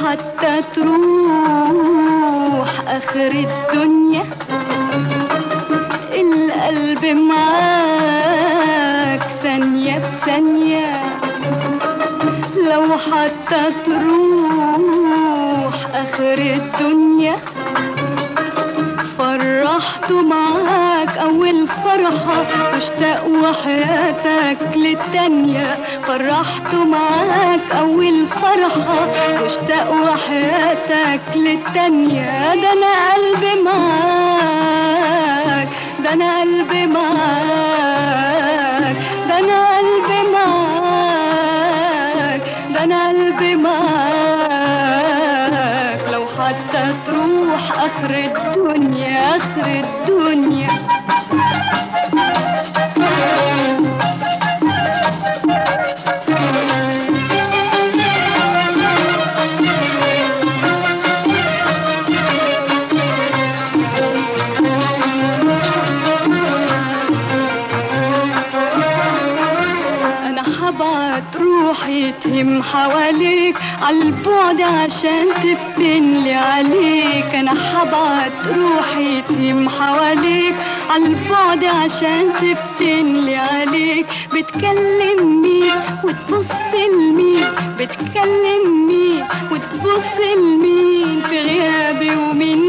حتى تروح اخر الدنيا القلب معاك ثانية بثانية لو حتى تروح اخر الدنيا فرحت معاك اول فرحة واشتاق وحياتك للتانية فرحت معاك اول فرحة واشتاق وحياتك للتانية ده انا قلبي معاك ده انا قلبي معاك ده انا قلبي معاك ده انا قلبي معاك لو حتى تروح اخر الدنيا اخر الدنيا انا حبعت روحي تهم حواليك عالبعد عشان تفتنلي عليك انا حبعت روحي تهم حواليك عالبعد عشان تفتنلي عليك بتكلم مين وتبص لمين بتكلم مين وتبص لمين في غيابي ومين